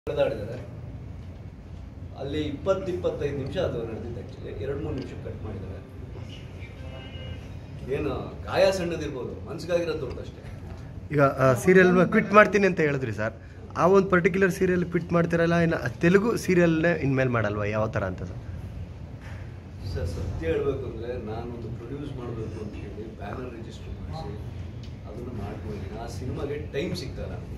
ಹೊಡೆದಾಡಿದ್ದಾರೆ ಅಲ್ಲಿ ಇಪ್ಪತ್ತು ಇಪ್ಪತ್ತೈದು ನಿಮಿಷ ಅದು ನಡೆದಿದ್ದು ಆ್ಯಕ್ಚುಲಿ ಎರಡು ಮೂರು ನಿಮಿಷ ಕಟ್ ಮಾಡಿದ್ದಾರೆ ಏನು ಗಾಯ ಸಣ್ಣದಿರ್ಬೋದು ಮನ್ಸಿಗಾಗಿರೋದು ದೊಡ್ಡದಷ್ಟೇ ಈಗ ಸೀರಿಯಲ್ ಕ್ವಿಟ್ ಮಾಡ್ತೀನಿ ಅಂತ ಹೇಳಿದ್ರಿ ಸರ್ ಆ ಒಂದು ಪರ್ಟಿಕ್ಯುಲರ್ ಸೀರಿಯಲ್ ಕ್ವಿಟ್ ಮಾಡ್ತಿರಲ್ಲ ಇನ್ನು ತೆಲುಗು ಸೀರಿಯಲ್ನೇ ಇನ್ಮೇಲೆ ಮಾಡಲ್ವಾ ಯಾವ ಥರ ಅಂತ ಸರ್ ಸರ್ ಸತ್ಯ ಹೇಳಬೇಕು ಅಂದರೆ ನಾನೊಂದು ಪ್ರೊಡ್ಯೂಸ್ ಮಾಡಬೇಕು ಅಂತ ಹೇಳಿ ಬ್ಯಾನರ್ ರಿಜಿಸ್ಟರ್ ಮಾಡಿಸಿ ಅದನ್ನು ಮಾಡ್ಕೊಂಡಿದ್ದೀನಿ ಆ ಸಿನಿಮಾಗೆ ಟೈಮ್ ಸಿಗ್ತಲ್ಲ ನನಗೆ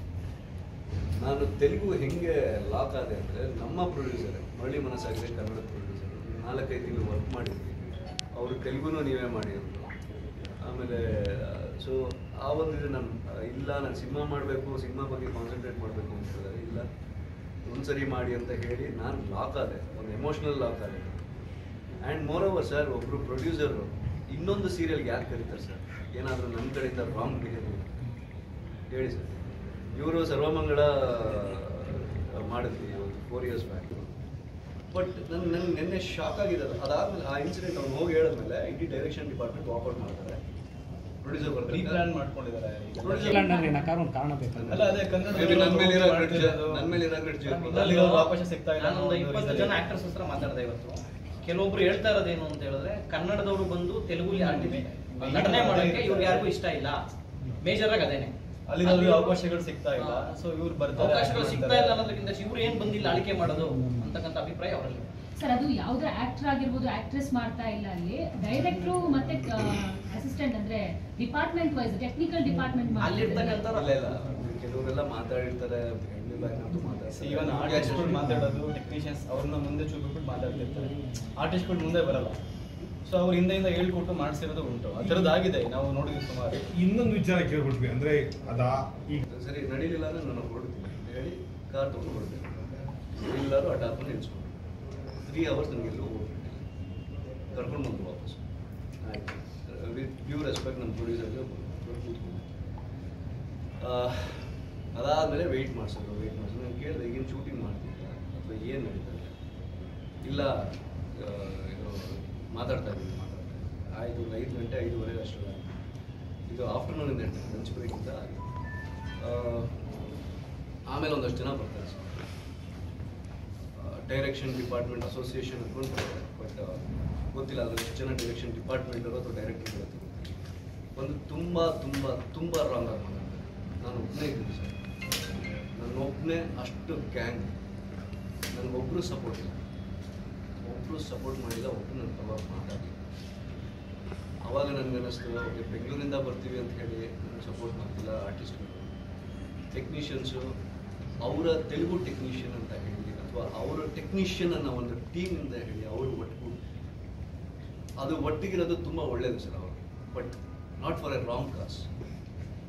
ನಾನು ತೆಲುಗು ಹೆಂಗೆ ಲಾಕ್ ಆದೆ ಅಂದರೆ ನಮ್ಮ ಪ್ರೊಡ್ಯೂಸರ್ ಮರಳಿ ಮನಸ್ಸಾಗಿದೆ ಕನ್ನಡ ಪ್ರೊಡ್ಯೂಸರ್ ನಾಲ್ಕೈದು ತಿಂಗಳು ವರ್ಕ್ ಮಾಡಿದ್ವಿ ಅವರು ತೆಲುಗುನೂ ನೀವೇ ಮಾಡಿ ಅಂದರು ಆಮೇಲೆ ಸೊ ಆ ಒಂದು ಇದು ನಾನು ಇಲ್ಲ ನಾನು ಸಿನಿಮಾ ಮಾಡಬೇಕು ಸಿನಿಮಾ ಬಗ್ಗೆ ಕಾನ್ಸಂಟ್ರೇಟ್ ಮಾಡಬೇಕು ಅಂತ ಹೇಳಿದ್ರೆ ಇಲ್ಲ ಒಂದ್ಸರಿ ಮಾಡಿ ಅಂತ ಹೇಳಿ ನಾನು ಲಾಕ್ ಆದೆ ಒಂದು ಎಮೋಷ್ನಲ್ ಲಾಕ್ ಆದೆ ಆ್ಯಂಡ್ ಮೋರ್ ಓವರ್ ಸರ್ ಒಬ್ಬರು ಪ್ರೊಡ್ಯೂಸರು ಇನ್ನೊಂದು ಸೀರಿಯಲ್ಗೆ ಯಾರು ಕರೀತಾರೆ ಸರ್ ಏನಾದರೂ ನನ್ನ ಕಡೆಯಿಂದ ರಾಂಗ್ ಬಿಹೇವಿಯರ್ ಹೇಳಿ ಸರ್ ಇವರು ಸರ್ವಮಂಗಳ ಮಾಡಿದ್ವಿ ಒಂದು ಫೋರ್ ಇಯರ್ಸ್ ಬ್ಯಾಕ್ ಬಟ್ ನನ್ನ ನನ್ಗೆ ನಿನ್ನೆ ಶಾಕ್ ಆಗಿದೆ ಅದು ಅದಾದ್ಮೇಲೆ ಆ ಇನ್ಸಿಡೆಂಟ್ ಅವ್ನು ಹೋಗಿ ಹೇಳಿದ್ಮೇಲೆ ಇಡೀ ಡೈರೆಕ್ಷನ್ ಡಿಪಾರ್ಟ್ಮೆಂಟ್ ವಾಪಸ್ ಮಾಡ್ತಾರೆ ಪ್ರೊಡ್ಯೂಸರ್ ಬರ್ತಾರೆ ರೀಪ್ಲಾನ್ ಮಾಡ್ಕೊಂಡಿದ್ದಾರೆ Producer- ಏನಾದ್ರು ಒಂದು ಕಾರಣ ಬೇಕಲ್ಲ ಅಲ್ಲ ಅದೇ ಕನ್ನಡ Maybe ನನ್ನ ಮೇಲೆ ಇರೋ grudge, ಮಾಡ್ತಿರೋದು. ನನ್ನ ಮೇಲೆ ಇರೋ grudge ಇರ್ಬೋದು. ಅಲ್ಲಿರೋ ಅವಕಾಶ ಸಿಗ್ತಾ ಇಲ್ಲ ನಾನೊಂದು ಇಪ್ಪತ್ತು ಜನ ಆಕ್ಟರ್ಸ್ ಹತ್ರ ಮಾತಾಡಿದೆ ಇವತ್ತು ಕೆಲವೊಬ್ರು ಹೇಳ್ತಾ ಇರೋದೇನು ಅಂತ ಹೇಳಿದ್ರೆ ಕನ್ನಡದವರು ಬಂದು ತೆಲುಗುಲಿ ಆಡ್ತೀವಿ ನಟನೆ ಮಾಡೋಕೆ ಇವ್ರಿಗೆ ಯಾರಿಗೂ ಇಷ್ಟ ಇಲ್ಲ ಮೇಜರ್ ಆಗಿ ಅದೇನೆ ಅಲ್ಲಿರೋ ಅಲ್ಲಿ ಅವಕಾಶಗಳು ಸಿಗ್ತಾ ಇಲ್ಲ ಸೊ ಇವ್ರು ಬರ್ತಾರೆ ಅವಕಾಶಗಳು ಸಿಗ್ತಾ ಇಲ್ಲ ಅನ್ನೋದಕ್ಕಿಂತ ಇವ್ರು ಏನ್ ಬಂದಿಲ್ಲ ಆಳಿಕೆ ಮಾಡೋದು ಅಂತಕ್ಕಂಥ ಅಭಿಪ್ರಾಯ ಅವರಲ್ಲಿ ಸರ್ ಅದು ಯಾವುದೇ ಆಕ್ಟರ್ ಆಗಿರ್ಬೋದು ಆಕ್ಟ್ರೆಸ್ ಮಾಡ್ತಾ ಇಲ್ಲ ಅಲ್ಲಿ ಡೈರೆಕ್ಟ್ರು ಮತ್ತೆ ಅಸಿಸ್ಟೆಂಟ್ ಅಂದ್ರೆ ಡಿಪಾರ್ಟ್ಮೆಂಟ್ ವೈಸ್ ಟೆಕ್ನಿಕಲ್ ಡಿಪಾರ್ಟ್ಮೆಂಟ್ ಅಲ್ಲಿರ್ತಕ್ಕಂಥ ಇಲ್ಲ ಇಲ್ಲ ಕೆಲವರೆಲ್ಲ ಮಾತಾಡಿರ್ತಾರೆ ಹೆಣ್ಣು ಬ್ಯಾಕ್ ಅಂತೂ ಇವನ್ ಆರ್ಟಿಸ್ಟ್ಗಳು ಮಾತಾಡೋದು ಟೆಕ್ನಿಷಿಯನ್ಸ್ ಅವ್ರನ್ನ ಮುಂದೆ ಚೂಬಿಟ್ಬಿಟ್ಟು ಮಾತಾಡ್ತಿರ್ತಾರೆ ಆರ್ಟಿಸ್ಟ್ಗಳು ಮುಂದೆ ಬರಲ್ಲ ಸೊ ಅವ್ರು ಹಿಂದೆಯಿಂದ ಹೇಳ್ಕೊಟ್ಟು ಮಾಡಿಸಿರೋದು ಉಂಟು ಆ ಥರದ್ದಾಗಿದೆ ನಾವು ನೋಡಿದ್ವಿ ಸುಮಾರು ಇನ್ನೊಂದು ವಿಚಾರ ಕೇಳ್ಬಿಟ್ವಿ ಅಂದ್ರೆ ಅದಾ ಈಗ ಸರಿ ನಡೀಲಿಲ್ಲ ಅಂದ್ರೆ ನಾನು ಹೊರಡ್ತೀನಿ ಅಂತ ಹೇಳಿ ಕಾರ್ ತೊಗೊಂಡು ಹೊರಡ್ತೀನಿ ಎಲ್ಲರೂ ಅಡ್ಡ ಹಾಕೊಂಡು ನಿಲ್ಸ್ಕೊಂಡು ತ್ರೀ ಅವರ್ಸ್ ನನಗೆ ಎಲ್ಲೂ ಹೋಗ್ಬಿಟ್ಟಿಲ್ಲ ಕರ್ಕೊಂಡು ಬಂದು ವಾಪಸ್ ಆಯ್ತು ವಿತ್ ಡ್ಯೂ ರೆಸ್ಪೆಕ್ಟ್ ನಮ್ಮ ಪ್ರೊಡ್ಯೂಸರ್ಗೆ ಕೂತ್ಕೊಂಡು ಅದಾದಮೇಲೆ ವೆಯ್ಟ್ ಮಾಡಿಸೋದು ವೆಯ್ಟ್ ಮಾಡಿಸೋದು ನಾನು ಕೇಳಿದೆ ಈಗೇನು ಶೂಟಿಂಗ್ ಮಾಡ್ತಿಲ್ಲ ಅಥವಾ ಏನು ನಡೀತಾ ಇದೆ ಇಲ್ಲ ಆ, ಇದು ಮಾತಾಡ್ತಾ ಇದ್ದೀನಿ ಮಾತಾಡ್ತಾ ಇದ್ದೀನಿ ಆಯಿತು ಒಂದು ಐದು ಗಂಟೆ ಐದುವರೆಗೆ ಅಷ್ಟರಲ್ಲಿ ಇದು ಆಫ್ಟರ್ನೂನಿಂದ ಇರ್ತದೆ ಲಂಚ್ ಬ್ರೇಕಿಂದ ಆಗಿದೆ ಆ, ಆಮೇಲೆ ಒಂದಷ್ಟು ಜನ ಬರ್ತಾರೆ ಸರ್ ಡೈರೆಕ್ಷನ್ ಡಿಪಾರ್ಟ್ಮೆಂಟ್ ಅಸೋಸಿಯೇಷನ್ ಅಂದ್ಕೊಂಡು ಬಟ್ ಗೊತ್ತಿಲ್ಲ ಅದ್ರ ಎಷ್ಟು ಜನ ಡೈರೆಕ್ಷನ್ ಡಿಪಾರ್ಟ್ಮೆಂಟ್ ಅಥವಾ ಡೈರೆಕ್ಟರ್ ಗೊತ್ತಿಲ್ಲ ಒಂದು ತುಂಬ ತುಂಬ ತುಂಬ ರಾಂಗ್ ಆಗಿ ಮಾತಾಡ್ತಾರೆ ನಾನು ಒಬ್ಬನೇ ಇದ್ದೀನಿ ಸರ್ ನನ್ನ ಒಬ್ಬನೇ ಅಷ್ಟು ಗ್ಯಾಂಗ್ ನನಗೊಬ್ಬರು ಸಪೋರ್ಟ್ ಇಲ್ಲ ಒಬ್ಬರು ಸಪೋರ್ಟ್ ಮಾಡಿಲ್ಲ ಒಬ್ಬರು ನನ್ನ ಪರವಾಗಿ ಮಾತಾಡಲಿಲ್ಲ ಅವಾಗ ನನಗೆ ಅನ್ನಿಸ್ತು ಓಕೆ ಬೆಂಗಳೂರಿಂದ ಬರ್ತೀವಿ ಅಂತ ಹೇಳಿ ನನಗೆ ಸಪೋರ್ಟ್ ಮಾಡ್ತಿಲ್ಲ ಆರ್ಟಿಸ್ಟ್ಗಳು ಟೆಕ್ನಿಷಿಯನ್ಸು ಅವರ ತೆಲುಗು ಟೆಕ್ನಿಷಿಯನ್ ಅಂತ ಹೇಳಿ ಅಥವಾ ಅವರ ಟೆಕ್ನಿಷಿಯನ್ ಅನ್ನೋ ಒಂದು ಟೀಮಿಂದ ಹೇಳಿ ಅವರು ಒಟ್ಟಿಗೆ ಅದು ಒಟ್ಟಿಗಿರೋದು ತುಂಬ ಒಳ್ಳೆಯದು ಸರ್ ಅವ್ರಿಗೆ but not for a wrong cos